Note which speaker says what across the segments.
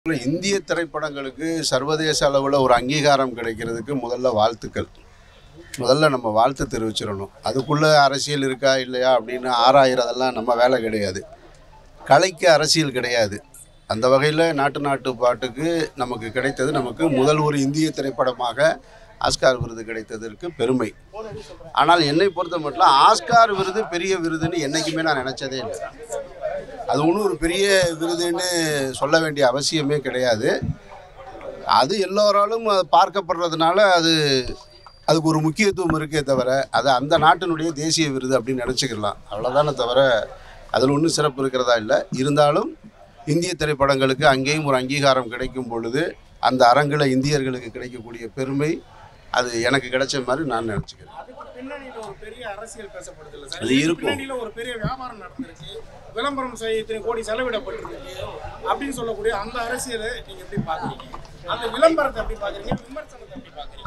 Speaker 1: இந்திய திரைப்படங்களுக்கு சர்வதேச அளவில் ஒரு அங்கீகாரம் கிடைக்கிறதுக்கு முதல்ல வாழ்த்துக்கள் முதல்ல நம்ம வாழ்த்து தெரிவிச்சிடணும் அதுக்குள்ளே அரசியல் இருக்கா இல்லையா அப்படின்னு ஆராயிறதெல்லாம் நம்ம வேலை கிடையாது கலைக்கு அரசியல் கிடையாது அந்த வகையில் நாட்டு நாட்டு பாட்டுக்கு நமக்கு கிடைத்தது நமக்கு முதல் ஒரு இந்திய திரைப்படமாக ஆஸ்கார் விருது கிடைத்ததற்கு பெருமை ஆனால் என்னை பொறுத்த மட்டும் ஆஸ்கார் விருது பெரிய விருதுன்னு என்றைக்குமே நான் நினச்சதே இல்லை அது ஒன்றும் ஒரு பெரிய விருதுன்னு சொல்ல வேண்டிய அவசியமே கிடையாது அது எல்லோராலும் அது பார்க்கப்படுறதுனால அது அதுக்கு ஒரு முக்கியத்துவம் இருக்கே தவிர அது அந்த நாட்டினுடைய தேசிய விருது அப்படின்னு நினச்சிக்கலாம் அவ்வளோதானே தவிர அதில் ஒன்றும் சிறப்பு இருக்கிறதா இல்லை இருந்தாலும் இந்திய திரைப்படங்களுக்கு அங்கேயும் ஒரு அங்கீகாரம் கிடைக்கும் பொழுது அந்த அரங்கில் இந்தியர்களுக்கு கிடைக்கக்கூடிய பெருமை அது எனக்கு கிடைச்ச மாதிரி நான் நினச்சிக்கிறேன்
Speaker 2: அதுக்கு பின்னணியில ஒரு பெரிய அரசியல் பேசப்படுது இல்ல சார்
Speaker 1: அது
Speaker 2: இதுக்கு
Speaker 1: இருக்கும்.
Speaker 2: பின்னணியில ஒரு பெரிய வியாபாரம் நடந்திருக்கு விளம்பரம் செய்ய இத்தனை கோடி செலவிடப்பட்டிருக்கு அப்படின்னு சொல்லக்கூடிய அந்த அரசியலை நீங்க எப்படி பாக்குறீங்க அந்த விளம்பரத்தை எப்படி பாக்குறீங்க விமர்சனத்தை எப்படி பாக்குறீங்க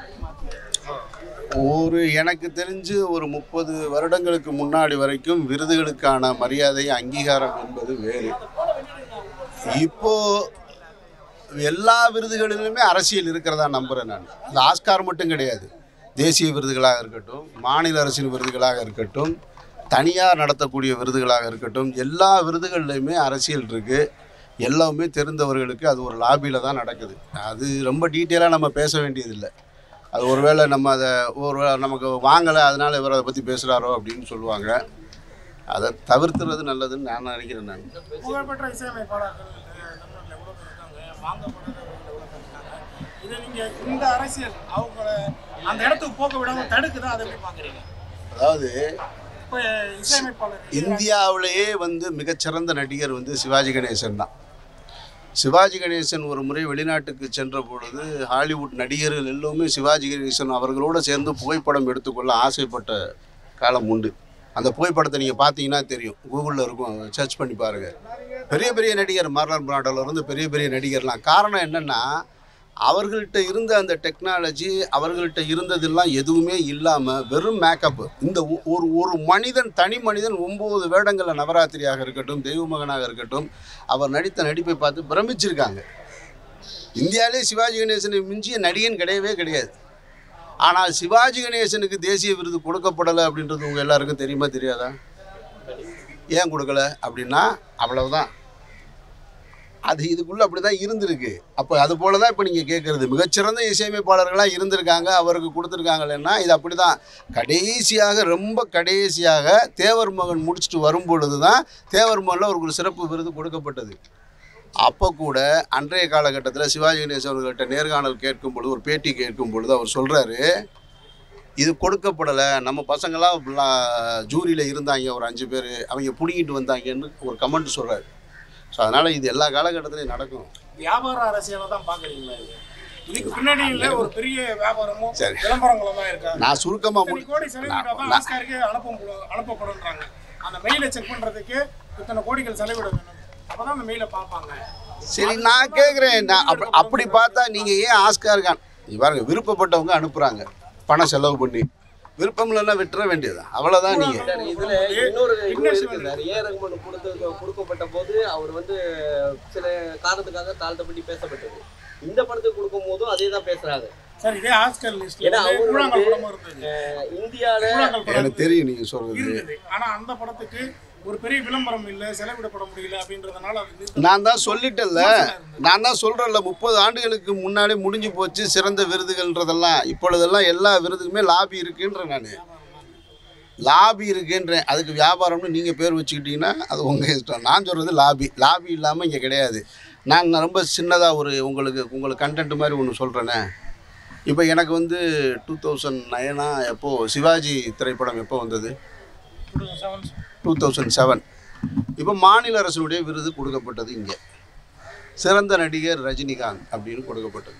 Speaker 1: ஒரு எனக்கு தெரிஞ்சு ஒரு முப்பது வருடங்களுக்கு முன்னாடி வரைக்கும் விருதுகளுக்கான மரியாதை அங்கீகாரம் என்பது வேறு இப்போ எல்லா விருதுகளிலுமே அரசியல் இருக்கிறதா நம்புகிறேன் நான் இந்த ஆஸ்கார் மட்டும் கிடையாது தேசிய விருதுகளாக இருக்கட்டும் மாநில அரசின் விருதுகளாக இருக்கட்டும் தனியார் நடத்தக்கூடிய விருதுகளாக இருக்கட்டும் எல்லா விருதுகள்லையுமே அரசியல் இருக்குது எல்லாமே தெரிந்தவர்களுக்கு அது ஒரு லாபியில் தான் நடக்குது அது ரொம்ப டீட்டெயிலாக நம்ம பேச வேண்டியதில்லை அது ஒருவேளை நம்ம அதை ஒரு நமக்கு வாங்கலை அதனால் இவர் அதை பற்றி பேசுகிறாரோ அப்படின்னு சொல்லுவாங்க அதை தவிர்த்துறது நல்லதுன்னு நான் நினைக்கிறேன் நான்
Speaker 2: புகழ்பெற்ற இசையமைப்பாளர்கள் அஹ், தமிழ்நாட்டுல எவ்வளவு பேர் இருக்காங்க வாங்கப்படாதவர்கள் எவ்வளவு பேர் இருக்காங்க இதை நீங்க இந்த அரசியல் அவங்கள அந்த இடத்துக்கு போக விடாம தடுக்குதா அதை எப்படி பாக்குறீங்க
Speaker 1: அதாவது
Speaker 2: இப்ப இசையமைப்பாளர்
Speaker 1: இந்தியாவிலேயே வந்து மிகச்சிறந்த நடிகர் வந்து சிவாஜி கணேசன் தான் சிவாஜி கணேசன் ஒரு முறை வெளிநாட்டுக்கு சென்ற பொழுது ஹாலிவுட் நடிகர்கள் எல்லோருமே சிவாஜி கணேசன் அவர்களோடு சேர்ந்து புகைப்படம் எடுத்துக்கொள்ள ஆசைப்பட்ட காலம் உண்டு அந்த புகைப்படத்தை நீங்கள் பார்த்தீங்கன்னா தெரியும் கூகுளில் இருக்கும் சர்ச் பண்ணி பாருங்கள் பெரிய பெரிய நடிகர் மார்லன் பிராண்டோல இருந்து பெரிய பெரிய நடிகர்லாம் காரணம் என்னென்னா அவர்கள்ட்ட இருந்த அந்த டெக்னாலஜி அவர்கள்ட்ட இருந்ததெல்லாம் எதுவுமே இல்லாமல் வெறும் மேக்கப்பு இந்த ஒ- ஒரு ஒரு மனிதன் தனி மனிதன் ஒம்பது வேடங்களில் நவராத்திரியாக இருக்கட்டும் தெய்வ மகனாக இருக்கட்டும் அவர் நடித்த நடிப்பை பார்த்து பிரமிச்சிருக்காங்க இந்தியாவிலே சிவாஜி கணேசனை மிஞ்சிய நடிகன் கிடையவே கிடையாது ஆனால் சிவாஜி கணேசனுக்கு தேசிய விருது கொடுக்கப்படலை அப்படின்றது உங்கள் எல்லாருக்கும் தெரியுமா தெரியாதா ஏன் கொடுக்கல அப்படின்னா அவ்வளவுதான் அது இதுக்குள்ளே அப்படி தான் இருந்திருக்கு அப்போ அது போல தான் இப்போ நீங்கள் கேட்குறது மிகச்சிறந்த இசையமைப்பாளர்களாக இருந்திருக்காங்க அவருக்கு கொடுத்துருக்காங்களேன்னா இது அப்படி தான் கடைசியாக ரொம்ப கடைசியாக தேவர் மகன் முடிச்சுட்டு வரும் பொழுது தான் தேவர் மகனில் அவருக்கு ஒரு சிறப்பு விருது கொடுக்கப்பட்டது அப்போ கூட அன்றைய காலகட்டத்தில் சிவாஜி கணேசன் அவர்கள்ட்ட நேர்காணல் கேட்கும் பொழுது ஒரு பேட்டி கேட்கும் பொழுது அவர் சொல்கிறாரு இது கொடுக்கப்படலை நம்ம பசங்களாம் ஜூரியில் இருந்தாங்க ஒரு அஞ்சு பேர் அவங்க பிடிங்கிட்டு வந்தாங்கன்னு ஒரு கமெண்ட் சொல்கிறாரு ஸோ அதனால் இது எல்லா காலகட்டத்திலையும் நடக்கும்
Speaker 2: வியாபார அரசியலை தான் பாக்குறீங்களா இது இதுக்கு பின்னணியில ஒரு பெரிய வியாபாரமும்
Speaker 1: சரி.
Speaker 2: விளம்பரங்களும் தான் இருக்கா
Speaker 1: நான் சுருக்கமாக
Speaker 2: இத்தனை
Speaker 1: முடி
Speaker 2: கோடி செலவிடாதான்
Speaker 1: நான்-
Speaker 2: ஆஸ்காருக்கு அனுப்ப அனுப்பப்படுன்றாங்க அந்த மெயிலை செக் பண்றதுக்கு இத்தனை கோடிகள் செலவிட வேணும் அப்பதான் அந்த மெயிலை பார்ப்பாங்க
Speaker 1: சரி நான் கேட்குறேன் நான் அப்படி அப்படி பார்த்தா நீங்கள் ஏன் ஆஸ்கார் கான் இங்க பாருங்க விருப்பப்பட்டவங்க அனுப்புகிறாங்க பணம் செலவு பண்ணி விருப்பம் இல்லைன்னா விட்டுற வேண்டியது அவ்வளோதான் நீங்கள்
Speaker 3: சார் இதுல இன்னொரு இது இருக்கு சார் ஏ ரகுமான் கொடுத்து கொடுக்கப்பட்ட போது அவர் வந்து சில காரணத்துக்காக தாழ்த்தப்பட்டு பேசப்பட்டது இந்த படத்துக்கு கொடுக்கும் போதும் அதே தான் பேசுறாங்க
Speaker 2: சார் இதே ஆஸ்கர் லிஸ்ட்ல
Speaker 3: ஏன்னா அவரு
Speaker 2: கூழாங்கல்
Speaker 3: வந்து-
Speaker 2: படமும் இருந்தது
Speaker 3: அஹ் இந்தியால
Speaker 2: கூழாங்கல் படம்
Speaker 1: எனக்கு தெரியும் நீங்கள் சொல்கிறது
Speaker 2: இருந்தது ஆனா அந்த படத்துக்கு ஒரு பெரிய விளம்பரம் இல்ல செலவிடப்பட முடியல அப்படின்றதுனால அது நிறுத்த-
Speaker 1: நான் தான் சொல்லிட்டேன்ல நான் தான் சொல்கிறேன்ல முப்பது ஆண்டுகளுக்கு முன்னாடி முடிஞ்சு போச்சு சிறந்த விருதுகள்ன்றதெல்லாம் இப்பொழுதெல்லாம் எல்லா விருதுக்குமே லாபி இருக்குன்றேன் நான் லாபி இருக்குன்றேன் அதுக்கு வியாபாரம்னு நீங்கள் பேர் வச்சுக்கிட்டீங்கன்னா அது உங்கள் இஷ்டம் நான் சொல்கிறது லாபி லாபி இல்லாமல் இங்கே கிடையாது நான் ரொம்ப சின்னதாக ஒரு உங்களுக்கு உங்களுக்கு கண்டென்ட் மாதிரி ஒன்று சொல்கிறேனே இப்போ எனக்கு வந்து டூ தௌசண்ட் நைனா எப்போது சிவாஜி திரைப்படம் எப்போ வந்தது டூ தௌசண்ட் செவன் இப்போ மாநில அரசினுடைய விருது கொடுக்கப்பட்டது இங்கே சிறந்த நடிகர் ரஜினிகாந்த் அப்படின்னு கொடுக்கப்பட்டது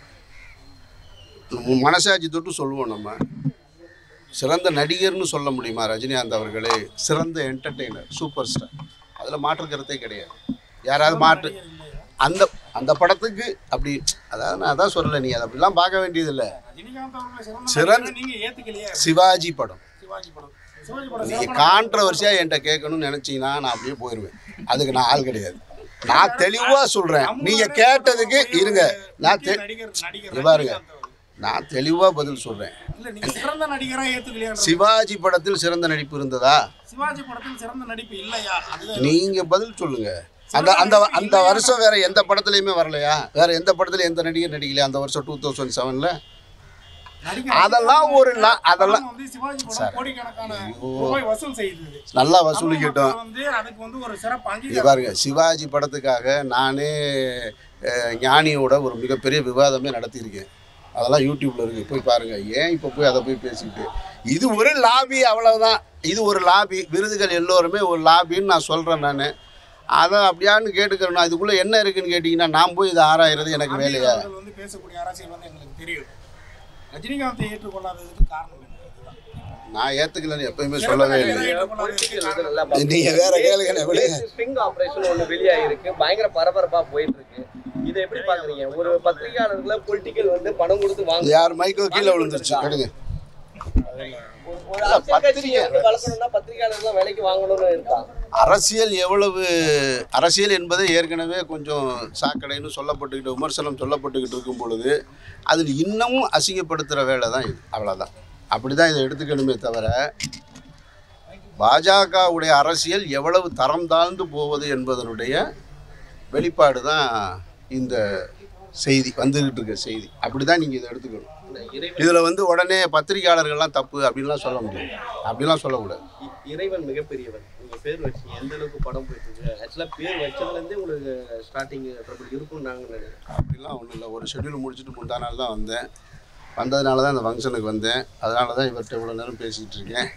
Speaker 1: உம் மனசாட்சி தொட்டு சொல்லுவோம் நம்ம சிறந்த நடிகர்னு சொல்ல முடியுமா ரஜினிகாந்த் அவர்களே சிறந்த என்டர்டெய்னர் சூப்பர் ஸ்டார் அதில் மாற்று கருத்தே கிடையாது யாராவது மாற்று அந்த அந்த படத்துக்கு அப்படி அதாவது நான் அதான் சொல்லலை நீ அதை அப்படிலாம் பார்க்க வேண்டியதில்லை
Speaker 2: ரஜினிகாந்த் அவர்களை சிறந்த
Speaker 1: சிறந்த-
Speaker 2: நடிகர்னு நீங்க ஏத்துக்கலையே
Speaker 1: சிவாஜி படம்
Speaker 2: சிவாஜி படம் சிவாஜி படம்
Speaker 1: நீங்கள்
Speaker 2: சிறப்பான
Speaker 1: கான்ட்ரவர்சியாக என்கிட்ட கேட்கணும்னு நினச்சிங்கன்னா நான் அப்படியே போயிடுவேன் அதுக்கு நான் ஆள் கிடையாது நான் தெளிவா சொல்றேன் நீங்க கேட்டதுக்கு இருங்க நான் தெ-
Speaker 2: நடிகர் நடிகர்
Speaker 1: இங்க பாருங்க.
Speaker 2: ரஜினிகாந்த் அவர்.
Speaker 1: நான் தெளிவா பதில் சொல்றேன்
Speaker 2: இல்ல நீங்க சிறந்த நடிகரா ஏத்துக்கலையா
Speaker 1: சிவாஜி படத்தில் சிறந்த நடிப்பு இருந்ததா
Speaker 2: சிவாஜி படத்தில் சிறந்த நடிப்பு இல்லையா அதுதான்
Speaker 1: நீங்க பதில் சொல்லுங்க அந்த அந்த அந்த வருஷம் வேற எந்த படத்துலயுமே வரலையா வேற எந்த படத்துல எந்த நடிகர் நடிக்கலையா அந்த வருஷம் டூ தௌசண்ட் செவன்ல
Speaker 2: நடிகர்
Speaker 1: அதெல்லாம் ஒரு நா- அதெல்லாம்
Speaker 2: படம் வந்து சிவாஜி படம் கோடிக்கணக்கான ரூபாய் வசூல் செய்தது
Speaker 1: நல்லா வசூலிக்கட்டும்
Speaker 2: தமிழ் மக்கள் வந்து அதுக்கு வந்து ஒரு சிறப்பு
Speaker 1: இங்க
Speaker 2: அங்கீகாரம்
Speaker 1: பாருங்க சிவாஜி படத்துக்காக நானே அஹ், ஞானியோட ஒரு மிகப்பெரிய விவாதமே நடத்தியிருக்கேன் அதெல்லாம் யூடியூப்ல இருக்கு போய் பாருங்க ஏன் இப்போ போய் அதை போய் பேசிக்கிட்டு இது ஒரு லாபி அவ்வளவுதான் இது ஒரு லாபி விருதுகள் எல்லோருமே ஒரு லாபின்னு நான் சொல்றேன் நான் அதை அப்படியான்னு கேட்டுக்கிறேன் நான் இதுக்குள்ள என்ன இருக்குன்னு கேட்டிங்கன்னா நான் போய் இதை ஆராயிறது எனக்கு வேலையா
Speaker 2: அவர்கள் வந்து பேசக்கூடிய அரசியல் வந்து எங்களுக்கு தெரியும் ரஜினிகாந்தை ஏற்றுக்கொள்ளாததுக்கு காரணம் என்ன? இதுதான்.
Speaker 1: நான் ஏத்துக்கலன்னு எப்பயுமே சொல்லவே இல்லை
Speaker 3: பொலிட்டிக்கல் வந்து நல்லா
Speaker 1: நீங்க வேற கேளுங்க விடுங்க
Speaker 3: ஸ்பிங் ஆபரேஷன் ஒன்று வெளியாயிருக்கு பயங்கர பரபரப்பா போயிட்டு இருக்கு இதை எப்படி பாக்குறீங்க ஒரு பத்திரிகையாளர்களை பொலிட்டிக்கல் வந்து பணம் கொடுத்து வாங்க
Speaker 1: யார் மைக்கோ கீழே விழுந்துருச்சு கெடுங்க
Speaker 3: ஒரு- ஒரு அரசியல் கட்சியை எப்படி வளர்க்கணும்னா பத்திரிகையாளர்கள் வேலைக்கு வாங்கணும்னு இருக்கா
Speaker 1: அரசியல் எவ்வளவு அரசியல் என்பது ஏற்கனவே கொஞ்சம் சாக்கடைன்னு சொல்லப்பட்டுக்கிட்டு விமர்சனம் சொல்லப்பட்டுக்கிட்டு இருக்கும் பொழுது அதில் இன்னமும் அசிங்கப்படுத்துகிற வேலை தான் இது அவ்வளோதான் அப்படி தான் இதை எடுத்துக்கணுமே தவிர பாஜகவுடைய அரசியல் எவ்வளவு தரம் தாழ்ந்து போவது என்பதனுடைய வெளிப்பாடு தான் இந்த செய்தி வந்துக்கிட்டு இருக்க செய்தி அப்படி தான் நீங்கள் இதை எடுத்துக்கணும்
Speaker 3: இந்த இறைவன்
Speaker 1: இதில் வந்து உடனே பத்திரிகையாளர்கள்லாம் தப்பு அப்படின்லாம் சொல்ல முடியாது அப்படிலாம் சொல்லக்கூடாது
Speaker 3: இ- இறைவன் மிகப்பெரியவன் நீங்க பேர் வச்சீங்க எந்த அளவுக்கு படம் போயிட்டு இருக்கு ஆக்சுவலா பேர் வச்சதுல இருந்தே உங்களுக்கு ஸ்டார்டிங் ட்ரபிள் இருக்கும்னு நாங்க நினைக்கிறேன்
Speaker 1: அப்படிலாம் ஒன்றும் இல்லை ஒரு ஷெட்யூல் முடிச்சுட்டு முந்தா நாள் தான் வந்தேன் வந்ததுனால தான் இந்த ஃபங்க்ஷனுக்கு வந்தேன் அதனால தான் இவர்கிட்ட இவ்வளோ நேரம் பேசிகிட்டு இருக்கேன்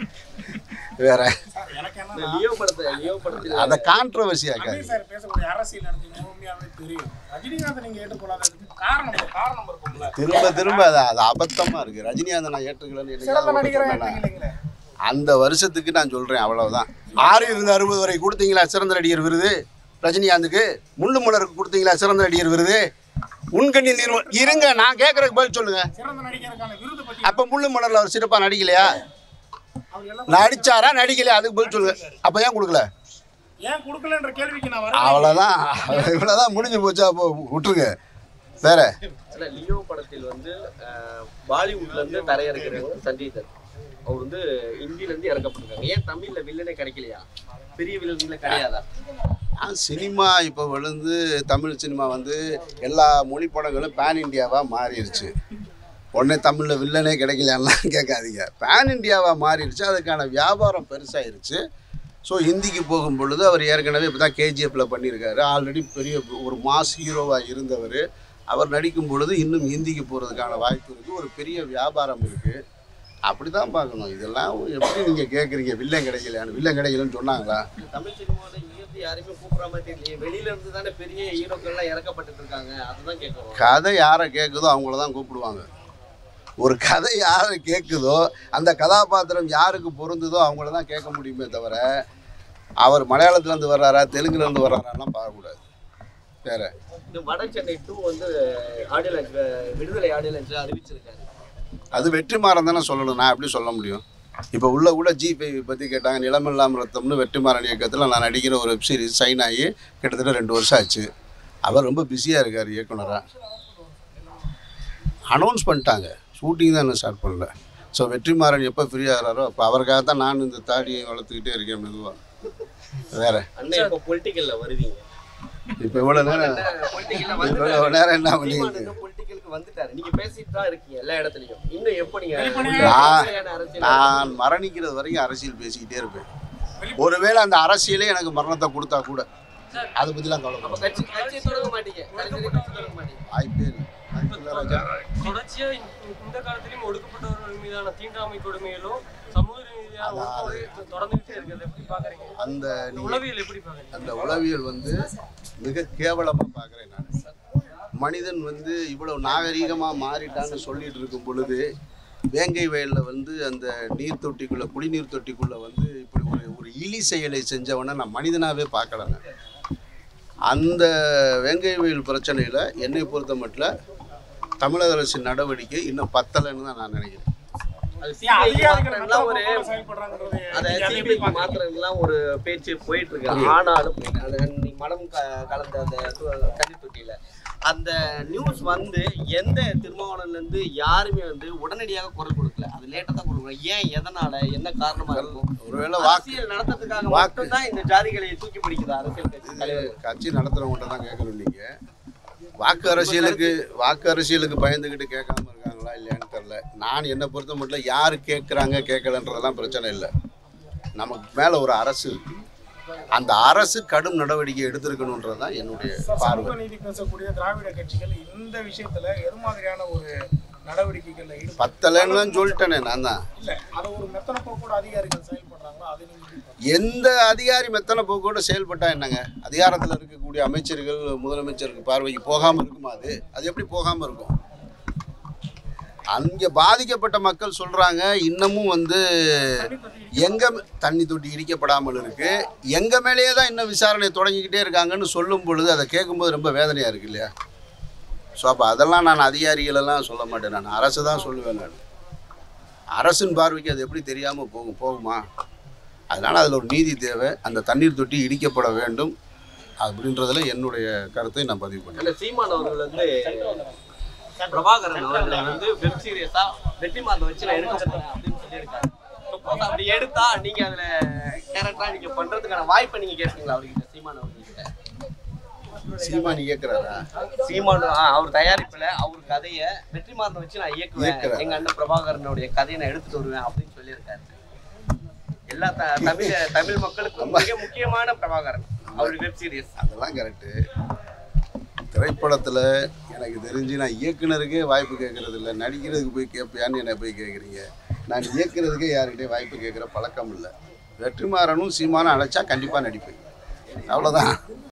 Speaker 1: வேற
Speaker 2: சார், எனக்கு
Speaker 3: இந்த
Speaker 2: என்னன்னா
Speaker 3: லியோ படத்தை லியோ படத்தில்
Speaker 1: அதை கான்ட்ரவர்சி ஆக்காது
Speaker 2: அமீர் சார் பேசக்கூடிய அரசியல் எனக்கு முழுமையாவே தெரியும் ரஜினிகாந்த் நீங்க ஏற்றுக்கொள்ளாததுக்கு காரணம் ஒரு காரணம் இருக்கும்ல
Speaker 1: திரும்ப திரும்ப அது அது அபத்தமாக இருக்குது ரஜினிகாந்தை நான் ஏற்றுக்கலன்னு
Speaker 2: சிறந்த
Speaker 1: என்னைக்காவது
Speaker 2: நடிகரா
Speaker 1: சொன்னேனா?
Speaker 2: ஏற்றுக்கலைங்களே
Speaker 1: அந்த வருஷத்துக்கு நான் சொல்கிறேன் அவ்வளவுதான் ஆறு இருந்து அறுபது வரை கொடுத்தீங்களா சிறந்த நடிகர் விருது ரஜினிகாந்துக்கு முள்ளு மலருக்கு கொடுத்தீங்களா சிறந்த நடிகர் விருது உண்கண்ணில் நீர் இருங்க நான் கேட்குறதுக்கு பதில் சொல்லுங்க
Speaker 2: சிறந்த நடிகருக்கான விருது பத்தி
Speaker 1: அப்போ முள்ளு மலரில் அவர் சிறப்பாக நடிக்கலையா
Speaker 2: அவர் எல்லாம்
Speaker 1: நடிச்சாரா நடிக்கலையா அதுக்கு பதில் சொல்லுங்க அப்போ ஏன் கொடுக்கல
Speaker 2: ஏன் கொடுக்கலன்ற கேள்விக்கு நான் வரேன்
Speaker 1: அவ்வளோதான் இவ்வளோதான் முடிஞ்சு போச்சு அப்போ விட்டுருங்க வேற
Speaker 3: ஆனா லியோ படத்தில் வந்து அஹ், பாலிவுட்ல இருந்து தரையிறக்கிறவங்க சஞ்சய் தத் அவர் வந்து ஹிந்தில இருந்து இறக்கப்பட்டிருக்காங்க ஏன் தமிழ்ல வில்லனே கிடைக்கலையா பெரிய வில்லன்ல கிடையாதா
Speaker 1: ஆ, சினிமா இப்போ விழுந்து தமிழ் சினிமா வந்து எல்லா மொழி படங்களும் பேன் இண்டியாவாக மாறிடுச்சு உடனே தமிழில் வில்லனே கிடைக்கலையான்லாம் கேட்காதீங்க பேன் இண்டியாவாக மாறிடுச்சு அதுக்கான வியாபாரம் பெருசாயிருச்சு ஸோ ஹிந்திக்கு போகும் பொழுது அவர் ஏற்கனவே இப்போ தான் கேஜிஎஃப்பில் பண்ணியிருக்காரு ஆல்ரெடி பெரிய ஒரு மாஸ் ஹீரோவாக இருந்தவர் அவர் நடிக்கும் பொழுது இன்னும் ஹிந்திக்கு போகிறதுக்கான வாய்ப்பு இருக்குது ஒரு பெரிய வியாபாரம் இருக்குது அப்படி தான் பார்க்கணும் இதெல்லாம் எப்படி நீங்கள் கேட்குறீங்க வில்லன் கிடைக்கலையான்னு வில்லன் கிடைக்கலன்னு சொன்னாங்களா
Speaker 3: இந்த தமிழ் சினிமாவில் இங்கிருந்து யாரையுமே கூப்பிடுற மாதிரி தெரியலையே வெளியில இருந்து தானே பெரிய ஹீரோக்கள்லாம் இறக்கப்பட்டு இருக்காங்க அதுதான் கேட்கறோம்
Speaker 1: கதை யாரை கேட்குதோ அவங்கள தான் கூப்பிடுவாங்க ஒரு கதை யாரை கேட்குதோ அந்த கதாபாத்திரம் யாருக்கு பொருந்துதோ அவங்கள தான் கேட்க முடியுமே தவிர அவர் மலையாளத்துலேருந்து வர்றாரா தெலுங்குலேருந்து வர்றாராலாம் பார்க்கக்கூடாது வேற
Speaker 3: இந்த வட சென்னை டூ வந்து ஆடியோ லான்ச் விடுதலை ஆடியோ லான்ச்ல அறிவிச்சிருக்காரு
Speaker 1: அது வெற்றிமாறன் தானே சொல்லணும் நான் எப்படி சொல்ல முடியும் இப்போ உள்ள கூட ஜிபே பற்றி கேட்டாங்க நிலமில்லாம ரத்தம்னு வெற்றிமாறன் இயக்கத்தில் நான் நடிக்கிற ஒரு வெப் சீரிஸ் சைன் ஆகி கிட்டத்தட்ட ரெண்டு வருஷம் ஆச்சு அவர் ரொம்ப பிஸியாக இருக்கார் இயக்குனராக அனௌன்ஸ் பண்ணிட்டாங்க ஷூட்டிங் தான் இன்னும் ஸ்டார்ட் பண்ணல ஸோ வெற்றிமாறன் எப்போ ஃப்ரீ ஆகிறாரோ அப்போ அவருக்காக தான் நான் இந்த தாடியை வளர்த்துக்கிட்டே இருக்கேன் மெதுவாக வேற
Speaker 3: அண்ணன் இப்போ பொலிட்டிக்கல்ல வருவீங்க
Speaker 1: இப்போ இவ்வளோ நேரம்
Speaker 3: பொலிட்டிக்கல்ல
Speaker 1: இவ்வளோ நேரம் என்ன பண்ணிக்கிட்டு
Speaker 3: வந்துட்டாரு பொலிட்டிக்கலுக்கு வந்துட்டாரு நீங்க பேசிட்டு தான் இருக்கீங்க எல்லா இடத்துலயும் இன்னும் எப்போ நீங்க
Speaker 1: நான்
Speaker 3: உண்மையான அரசியல்
Speaker 1: நான் மரணிக்கிறது வரைக்கும் அரசியல் பேசிக்கிட்டே இருப்பேன் ஒருவேளை அந்த அரசியலே எனக்கு மரணத்தை கொடுத்தா கூட அதை பற்றிலாம்
Speaker 3: அப்ப
Speaker 1: கவலைப்பட
Speaker 3: கட்சி கட்சி தொடங்க மாட்டீங்க கட்சி கட்சி தொடங்க மாட்டீங்க
Speaker 1: வாய்ப்பே இல்லை வாய்ப்பில்லை ராஜா
Speaker 4: தொடர்ச்சியா இந்த- இந்த காலத்திலும் ஒடுக்கப்பட்டவர்கள் மீதான தீண்டாமை கொடுமைகளும் சமூக ரீதியான ஒடுக்குமுறை தொடர்ந்துகிட்டே இருக்கிறது எப்படி பாக்குறீங்க
Speaker 1: அந்த
Speaker 4: இந்த
Speaker 1: நீங்க
Speaker 4: உளவியல் எப்படி பாக்குறீங்க
Speaker 1: அந்த உளவியல் வந்து மிக கேவலமாக பார்க்குறேன் நான் மனிதன் வந்து இவ்வளவு நாகரீகமாக மாறிட்டான்னு சொல்லிட்டு இருக்கும் பொழுது வேங்கை வயலில் வந்து அந்த நீர் தொட்டிக்குள்ளே குடிநீர் தொட்டிக்குள்ளே வந்து இப்படி ஒரு ஒரு இழி செயலை செஞ்சவனை நான் மனிதனாகவே பார்க்கலங்க அந்த வேங்கை வயல் பிரச்சனையில் என்னை பொறுத்த மட்டும் தமிழக அரசின் நடவடிக்கை இன்னும் பத்தலைன்னு தான் நான் நினைக்கிறேன்
Speaker 3: அது
Speaker 2: ஏன்
Speaker 3: CBI
Speaker 2: அதிகாரிகள்
Speaker 3: மாத்திரம்லாம் ஒரு
Speaker 2: மெத்தன போக்கோட செயல்படுறாங்கன்றது
Speaker 3: அத
Speaker 2: நீங்க அதை எப்படி
Speaker 3: சிபிஐ
Speaker 2: பார்க்கறீங்க?
Speaker 3: மாத்திரம்லாம் ஒரு பேச்சு போயிட்டு இருக்கு ஆனாலும் அந்த அன்னைக்கு மனம் க- கலந்த அந்த து- தண்ணி தொட்டியில அந்த நியூஸ் வந்து எந்த திருமாவளவன்ல இருந்து யாருமே வந்து உடனடியாக குரல் கொடுக்கல அது லேட்டா தான் கொடுக்கணும் ஏன் எதனால என்ன காரணமா இருக்கும்
Speaker 1: ஒருவேளை வாக்கு
Speaker 3: அரசியல் நடத்துறதுக்காக
Speaker 1: வாக்கு-
Speaker 3: மட்டும்தான் இந்த ஜாதிகளை தூக்கி பிடிக்குது அரசியல் கட்சி தலைவர்
Speaker 1: கட்சி நடத்துறவங்கள்ட்ட தான் கேட்கணும் நீங்க வாக்கு அரசியலுக்கு வாக்கு அரசியலுக்கு பயந்துக்கிட்டு கேட்காம இருக்காங்களா இல்லையான்னு தெரில நான் என்னை பொறுத்த மட்டும் யார் கேட்குறாங்க கேட்கலன்றதெல்லாம் பிரச்சனை இல்லை நமக்கு மேலே ஒரு அரசு இருக்கு அந்த அரசு கடும் நடவடிக்கை எடுத்திருக்கணுன்றது தான் என்னுடைய
Speaker 2: சார்,
Speaker 1: பார்வை
Speaker 2: சமூக நீதி பேசக்கூடிய திராவிட கட்சிகள் இந்த விஷயத்துல எது மாதிரியான ஒரு நடவடிக்கைகள்ல ஈடுபட்டு
Speaker 1: பத்தலைன்னு தான் சொல்லிட்டேனே நான் தான்
Speaker 2: இல்ல அதை ஒரு மெத்தன போக்கோட அதிகாரிகள் செயல்படுறாங்களோ அதை நீங்க எப்படி பார்க்கறீங்க?
Speaker 1: எந்த அதிகாரி மெத்தனை போக்கோட செயல்பட்டா என்னங்க அதிகாரத்தில் இருக்கக்கூடிய அமைச்சர்கள் முதலமைச்சருக்கு பார்வைக்கு போகாமல் இருக்குமா அது அது எப்படி போகாமல் இருக்கும் அங்கே பாதிக்கப்பட்ட மக்கள் சொல்கிறாங்க இன்னமும் வந்து எங்க தண்ணி தொட்டி இடிக்கப்படாமல் இருக்கு எங்க மேலேயே தான் இன்னும் விசாரணை தொடங்கிக்கிட்டே இருக்காங்கன்னு சொல்லும் பொழுது அதை கேட்கும்போது ரொம்ப வேதனையாக இருக்கு இல்லையா ஸோ அப்போ அதெல்லாம் நான் அதிகாரிகளெல்லாம் சொல்ல மாட்டேன் நான் அரசு தான் சொல்லுவேன் நான் அரசின் பார்வைக்கு அது எப்படி தெரியாமல் போகும் போகுமா அதனால் அதில் ஒரு நீதி தேவை அந்த தண்ணீர் தொட்டி இடிக்கப்பட வேண்டும் அப்படின்றதுல என்னுடைய கருத்தை நான் பதிவு பண்ணேன்
Speaker 3: அந்த சீமான் அவர்கள் வந்து பிரபாகரன் அவர்களை வந்து வெப் சீரியஸா வெற்றிமாறன் வச்சு நான் எடுக்க போறேன் அப்படின்னு சொல்லியிருக்காரு Suppose அப்படி எடுத்தா நீங்க அதுல கேரக்டரா நீங்க பண்றதுக்கான வாய்ப்பை நீங்க கேட்பீங்களா அவர்கிட்ட சீமான் அவர்கிட்ட
Speaker 1: சீமான் இயக்குறாரா
Speaker 3: சீமான் ஆ, அவர் தயாரிப்புல அவர் கதைய வெற்றிமாறனை வச்சு நான் இயக்குவேன்
Speaker 1: இயக்குறாரு.
Speaker 3: எங்க அண்ணன் பிரபாகரனுடைய கதையை நான் எடுத்துட்டு வருவேன் அப்படின்னு சொல்லியிருக்காரு எல்லா த- தமிழ் தமிழ் மக்களுக்கும் மிக முக்கியமான பிரபாகரன் அவர் வெப் சீரிஸ்
Speaker 1: அதெல்லாம் கரெக்டு திரைப்படத்தில் எனக்கு தெரிஞ்சு நான் இயக்குனருக்கே வாய்ப்பு கேட்கறது இல்லை நடிக்கிறதுக்கு போய் கேட்பியான்னு என்னை போய் கேட்குறீங்க நான் இயக்குறதுக்கே யாருக்கிட்டே வாய்ப்பு கேட்குற பழக்கம் இல்லை வெற்றிமாறனும் சீமானும் அழைச்சா கண்டிப்பாக நடிப்பேன் அவ்வளோதான்